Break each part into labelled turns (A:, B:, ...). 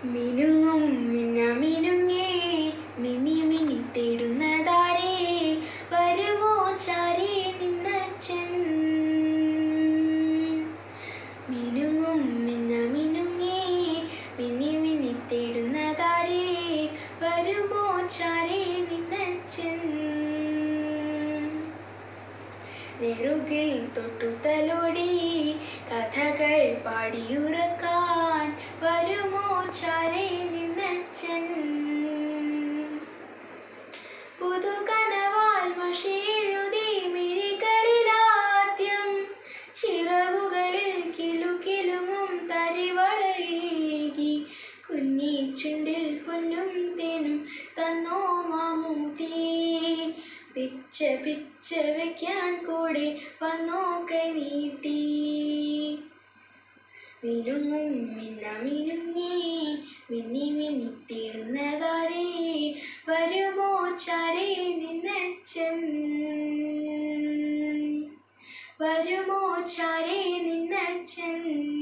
A: മിനുങ്ങും മിന്ന മിനുങ്ങേ മിന്നി മിന്നി തേടുന്നതാരേ വരുമോ ചാരേ നിന്നച്ചൻ മിനുങ്ങും മിന്ന മിനുങ്ങേ മിന്നി മിന്നി തേടുന്നതാരേ വരുമോ ചാരേ നിന്നച്ചൻ നെറുകിൽ തൊട്ടു തലോടി കഥകൾ പാടിയുറക്കാൻ വരുമോ ചാരേ നിന്നച്ചൻ പുതുകനവാൽ മഷിയെഴുതി മിഴികളിലാദ്യം ചിറകുകളിൽ കിലുകിലുങ്ങും തരിവളയേകി കുഞ്ഞി ചുണ്ടിൽ പൊന്നും തേനും തന്നോ മാമൂട്ടി പിച്ച പിച്ച വെക്കാൻ കൂടെ വന്നോ കൈ നീട്ടി മിനുങ്ങും മിന്ന മിനുങ്ങി മിന്നി മിന്നി തേടുന്നതാരേ വരുമോ ചാരേ നിന്നച്ചൻ വരുമോ ചാരേ നിന്നച്ചൻ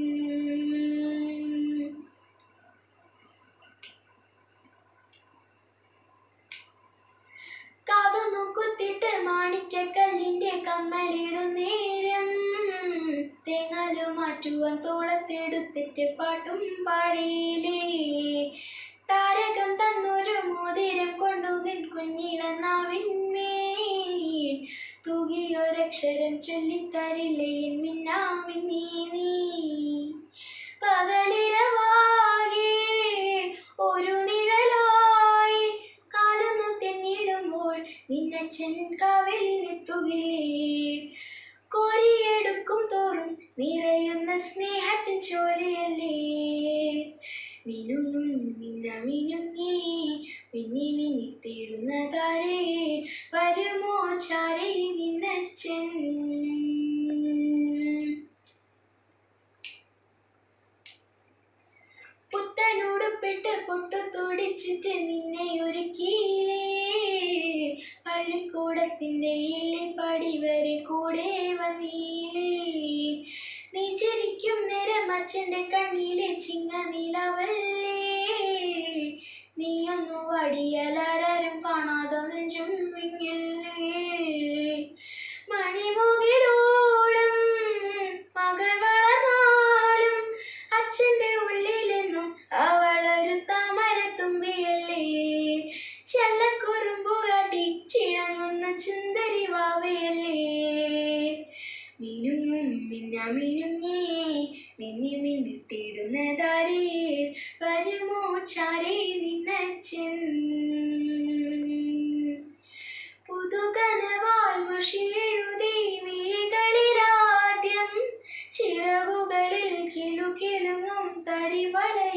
A: കാതൊന്നു കുത്തിട്ട് മാണിക്കക്കല്ലിന്റെ കമ്മലിടും നേരം തേങ്ങാലു മാറ്റുവാൻ തോളത്തെടുത്തിട്ട് പാട്ടും പാടിയിലേ താരകം തന്നൊരു മോതിരം കൊണ്ടു നിൻ കുഞ്ഞിലെന്നാവിന്മേൽ തൂകിയൊരക്ഷരം ചൊല്ലിത്തരില്ലേ എൻ മിന്നാമിന്നീ നീ പകലിരവാകെ ഒരു നിഴലായി കാലൊന്നു തെന്നിടുമ്പോൾ നിന്നച്ഛൻ കാവലിനെത്തുകില്ലേ കോരിയെടുക്കും തോറും നിറയുന്ന സ്നേഹത്തിൻ ചോലയല്ലേ മിനുങ്ങും മിന്ന മിനുങ്ങി മിന്നി മിന്നി തേടുന്നതാരേ വരുമോ ചാരേ നിന്നച്ഛൻ പുത്തനുടുപ്പിട്ട് പൊട്ടു തൊടിച്ചിട്ട് നിന്നെ ഒരുക്കിയില്ലേ പള്ളിക്കൂടത്തിന്റെ ഇല്ലി പടി വരെ കൂടെ വന്നീലേ നീ ചിരിക്കും നേരം അച്ഛന്റെ കണ്ണിലെ ചിങ്ങ നിലവല്ലേ നീയൊന്നു വടിയലാരും കാണാതെ നെഞ്ചും വിങ്ങല്ലേ മണിമുകിലോളം മകൾ വളർന്നാലും അച്ഛന്റെ ഉള്ളിലെന്നും അവളൊരു താമരത്തുമ്പിയല്ലേ ചെല്ലക്കുറുമ്പു കാട്ടി ചിണങ്ങുന്ന ചുന്ദരി വാവയല്ലേ മിനുങ്ങും മിന്ന മിനുങ്ങേ മിന്നി മിന്നി തേടുന്നതാരേ വരുമോ ചാരേ നിന്നച്ചൻ പുതുകനവാൽ മഷിയെഴുതി മിഴികളിലാദ്യം ചിറകുകളിൽ കിലുകിലുങ്ങും തരിവള